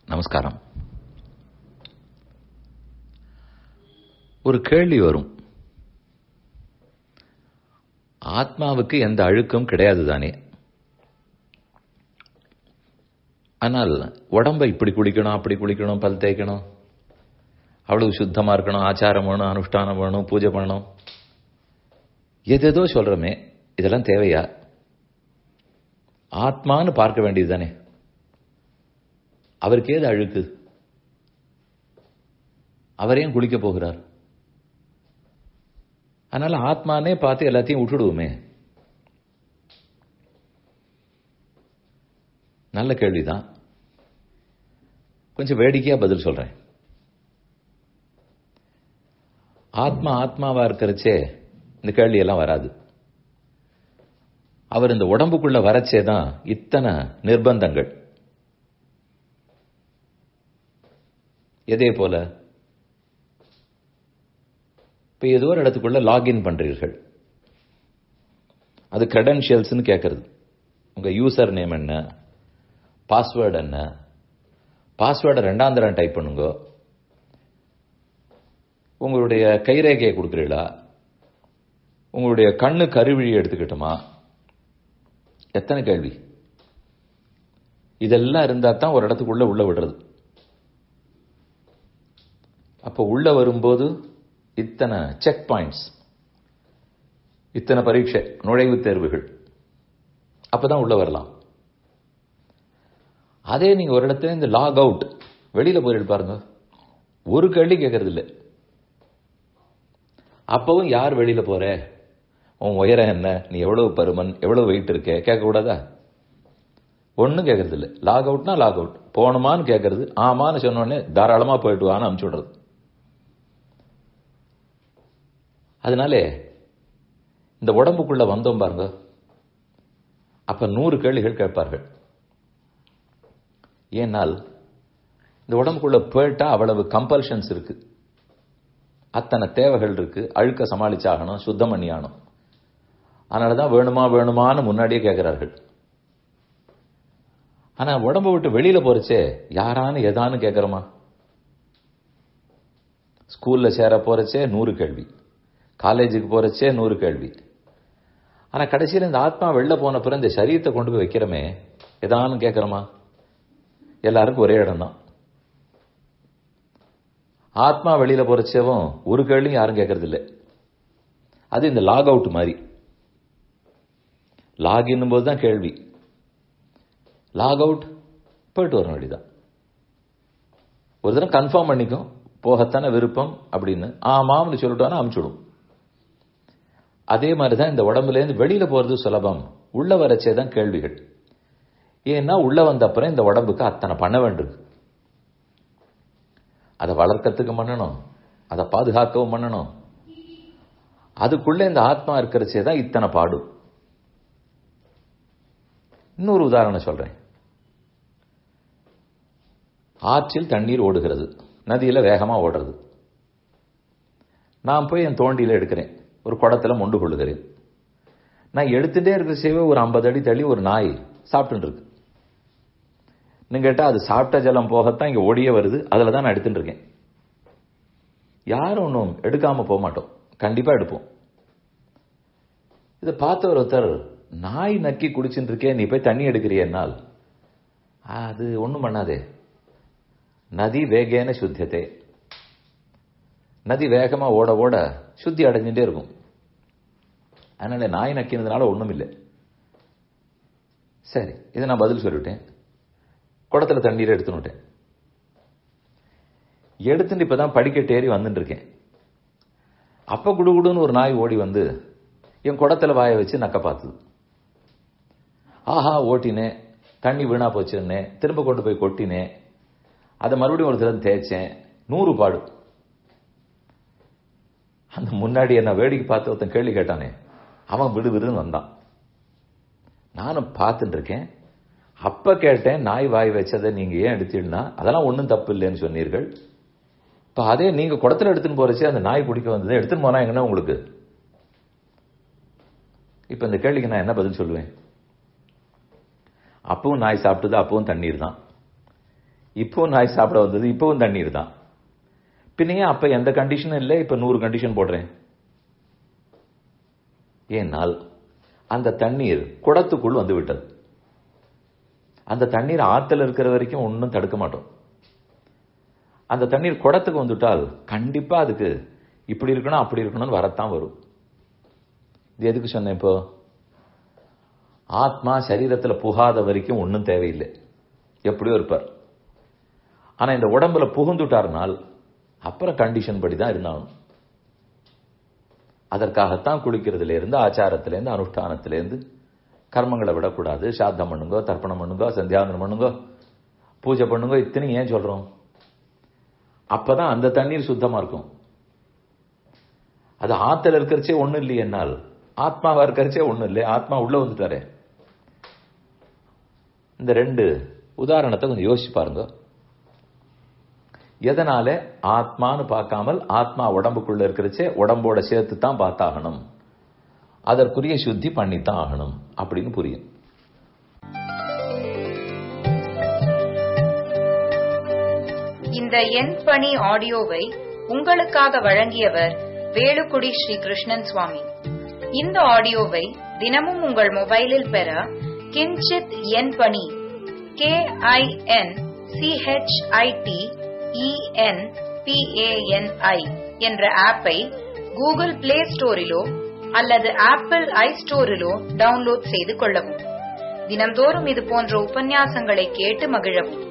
நமஸ்காரம் ஒரு கேள்வி வரும் ஆத்மாவுக்கு எந்த அழுக்கும் கிடையாது தானே ஆனால் உடம்ப இப்படி குளிக்கணும் அப்படி குளிக்கணும் பல் தேய்க்கணும் அவ்வளவு சுத்தமா இருக்கணும் ஆச்சாரம் வேணும் அனுஷ்டானம் வேணும் பூஜை பண்ணணும் எதேதோ சொல்றோமே இதெல்லாம் தேவையா ஆத்மான்னு பார்க்க வேண்டியது தானே அவருக்கு ஏது அழுக்கு அவரையும் குளிக்க போகிறார் அதனால ஆத்மானே பார்த்து எல்லாத்தையும் விட்டுடுவோமே நல்ல கேள்விதான் கொஞ்சம் வேடிக்கையா பதில் சொல்றேன் ஆத்மா ஆத்மாவா இருக்கிறச்சே இந்த கேள்வி எல்லாம் வராது அவர் இந்த உடம்புக்குள்ள வரச்சே தான் இத்தனை நிர்பந்தங்கள் எதே போல இப்ப ஏதோ ஒரு இடத்துக்குள்ள லாகின் பண்றீர்கள் அது கிரெடென்ஷியல்ஸ்னு கேட்கறது உங்க யூசர் நேம் என்ன பாஸ்வேர்டு என்ன பாஸ்வேர்டை ரெண்டாம் தரம் டைப் பண்ணுங்க உங்களுடைய கைரேகையை கொடுக்குறீங்களா உங்களுடைய கண்ணு கருவிழி எடுத்துக்கிட்டோமா எத்தனை கேள்வி இதெல்லாம் இருந்தா தான் ஒரு இடத்துக்குள்ள உள்ள விடுறது அப்போ உள்ள வரும்போது இத்தனை செக் பாயிண்ட்ஸ் இத்தனை பரீட்சை நுழைவுத் தேர்வுகள் அப்பதான் உள்ள வரலாம் அதே நீங்க ஒரு இடத்துல இந்த லாக் அவுட் வெளியில போயிட்டு பாருங்க ஒரு கேள்வி கேட்கறது இல்லை அப்பவும் யார் வெளியில போற உன் உயரம் என்ன நீ எவ்வளவு பருமன் எவ்வளவு வெயிட் இருக்க கேட்க கூடாதா ஒன்னும் கேட்கறது இல்லை லாக் அவுட்னா லாக் அவுட் போகணுமான்னு கேட்கறது ஆமான்னு சொன்னோடனே தாராளமா போயிட்டு வான்னு அனுப்பிச்சு விடுறது அதனால இந்த உடம்புக்குள்ள வந்தோம் பாருங்க அப்ப நூறு கேள்விகள் கேட்பார்கள் ஏனால் இந்த உடம்புக்குள்ள போயிட்டா அவ்வளவு கம்பல்ஷன்ஸ் இருக்கு அத்தனை தேவைகள் இருக்கு அழுக்க சமாளிச்சாகணும் சுத்தம் பண்ணி ஆகணும் அதனாலதான் வேணுமா வேணுமான்னு முன்னாடியே கேட்கிறார்கள் ஆனா உடம்ப விட்டு வெளியில போறச்சே யாரானு எதான்னு கேட்கிறோமா ஸ்கூல்ல சேர போறச்சே நூறு கேள்வி காலேஜுக்கு போறச்சே நூறு கேள்வி ஆனா கடைசியில் இந்த ஆத்மா வெளில போன பிறகு இந்த சரீரத்தை கொண்டு போய் வைக்கிறோமே எதான்னு கேட்கிறோமா எல்லாருக்கும் ஒரே இடம் தான் ஆத்மா வெளியில போறச்சவும் ஒரு கேள்வியும் யாரும் கேட்கறது இல்லை அது இந்த லாக் அவுட் மாதிரி லாக் இன்னும் போது தான் கேள்வி லாக் அவுட் போயிட்டு வர வேண்டியதான் ஒரு தடவை கன்ஃபார்ம் பண்ணிக்கும் போகத்தானே விருப்பம் அப்படின்னு ஆமாம்னு சொல்லிட்டோன்னா அமுச்சுடும் அதே மாதிரி தான் இந்த உடம்புலேருந்து வெளியில போறது சுலபம் உள்ள வரச்சே தான் கேள்விகள் ஏன்னா உள்ள வந்த அப்புறம் இந்த உடம்புக்கு அத்தனை பண்ண வேண்டும் அதை வளர்க்கறதுக்கு பண்ணணும் அதை பாதுகாக்கவும் பண்ணணும் அதுக்குள்ள இந்த ஆத்மா இருக்கிறச்சே தான் இத்தனை பாடு இன்னொரு உதாரணம் சொல்றேன் ஆற்றில் தண்ணீர் ஓடுகிறது நதியில வேகமா ஓடுறது நான் போய் என் தோண்டியில எடுக்கிறேன் ஒரு குடத்துல மொண்டு கொள்ளுகிறேன் நான் எடுத்துட்டே இருக்க சேவை ஒரு ஐம்பது அடி தள்ளி ஒரு நாய் சாப்பிட்டு இருக்கு நீங்க கேட்டா அது சாப்பிட்ட ஜலம் போகத்தான் இங்க ஓடியே வருது அதுல தான் நான் எடுத்துட்டு இருக்கேன் யாரும் ஒன்றும் எடுக்காம போக மாட்டோம் கண்டிப்பா எடுப்போம் இதை பார்த்த ஒருத்தர் நாய் நக்கி குடிச்சுட்டு இருக்கேன் நீ போய் தண்ணி எடுக்கிறியன்னால் அது ஒன்றும் பண்ணாதே நதி வேகேன சுத்தியத்தே நதி வேகமா ஓட ஓட சுத்தி அடைஞ்சுட்டே இருக்கும் அதனால நாய் நக்கினதுனால ஒன்றும் இல்லை சரி இதை நான் பதில் சொல்லிவிட்டேன் குடத்துல தண்ணீரை எடுத்துனுட்டேன் எடுத்துட்டு இப்பதான் படிக்கட்டு ஏறி வந்துட்டு இருக்கேன் அப்ப குடுகுடுன்னு ஒரு நாய் ஓடி வந்து என் குடத்துல வாய வச்சு நக்க பார்த்தது ஆஹா ஓட்டினேன் தண்ணி வீணா போச்சுன்னே திரும்ப கொண்டு போய் கொட்டினேன் அதை மறுபடியும் ஒரு தடவை தேய்ச்சேன் நூறு பாடு அந்த முன்னாடி என்ன வேடிக்கை பார்த்து ஒருத்தன் கேள்வி கேட்டானே அவன் விடு விடுன்னு வந்தான் நானும் பார்த்துட்டு இருக்கேன் அப்ப கேட்டேன் நாய் வாய் வச்சதை நீங்க ஏன் எடுத்தீங்கன்னா அதெல்லாம் ஒன்றும் தப்பு இல்லைன்னு சொன்னீர்கள் இப்ப அதே நீங்க குடத்துல எடுத்துன்னு போறச்சே அந்த நாய் பிடிக்க வந்தது எடுத்துன்னு போனா எங்கன்னா உங்களுக்கு இப்ப இந்த கேள்விக்கு நான் என்ன பதில் சொல்லுவேன் அப்பவும் நாய் சாப்பிட்டது அப்பவும் தண்ணீர் தான் இப்பவும் நாய் சாப்பிட வந்தது இப்பவும் தண்ணீர் தான் பின்னையே அப்ப எந்த கண்டிஷனும் இல்லை இப்ப நூறு கண்டிஷன் போடுறேன் ஏனால் அந்த தண்ணீர் குடத்துக்குள் வந்து விட்டது அந்த தண்ணீர் ஆத்துல இருக்கிற வரைக்கும் ஒன்றும் தடுக்க மாட்டோம் அந்த தண்ணீர் குடத்துக்கு வந்துட்டால் கண்டிப்பா அதுக்கு இப்படி இருக்கணும் அப்படி இருக்கணும்னு வரத்தான் வரும் இது எதுக்கு சொன்னேன் இப்போ ஆத்மா சரீரத்துல புகாத வரைக்கும் ஒன்றும் தேவையில்லை எப்படியோ இருப்பார் ஆனா இந்த உடம்புல புகுந்துட்டார்னால் அப்புறம் கண்டிஷன் படி தான் இருந்தாலும் அதற்காகத்தான் குளிக்கிறதுல இருந்து ஆச்சாரத்திலேருந்து அனுஷ்டானத்திலேருந்து கர்மங்களை விடக்கூடாது சாத்தம் பண்ணுங்கோ தர்ப்பணம் பண்ணுங்கோ சந்தியாவனம் பண்ணுங்கோ பூஜை பண்ணுங்கோ இத்தனை ஏன் சொல்றோம் அப்பதான் அந்த தண்ணீர் சுத்தமா இருக்கும் அது ஆத்துல இருக்கிறச்சே ஒண்ணும் இல்லையே என்னால் ஆத்மாவா இருக்கிறச்சே ஒண்ணும் இல்லை ஆத்மா உள்ள வந்துட்டாரே இந்த ரெண்டு உதாரணத்தை கொஞ்சம் யோசிச்சு பாருங்க எதனால ஆத்மான்னு பார்க்காமல் ஆத்மா உடம்புக்குள்ள இருக்கிறச்சே உடம்போட சேர்த்து தான் பார்த்தாகணும் அதற்குரிய சுத்தி பண்ணித்தான் ஆகணும் அப்படின்னு புரியும் இந்த எண் பணி ஆடியோவை உங்களுக்காக வழங்கியவர் வேலுக்குடி ஸ்ரீ கிருஷ்ணன் சுவாமி இந்த ஆடியோவை தினமும் உங்கள் மொபைலில் பெற கிஞ்சித் எண் பணி கே ஐ என் சிஹெச்ஐடி இஎன் பிஏஎன்ஐ என்ற ஆப்பை கூகுள் பிளே ஸ்டோரிலோ அல்லது ஆப்பிள் ஐ ஸ்டோரிலோ டவுன்லோட் செய்து கொள்ளவும் தினம்தோறும் இது போன்ற உபன்யாசங்களை கேட்டு மகிழவும்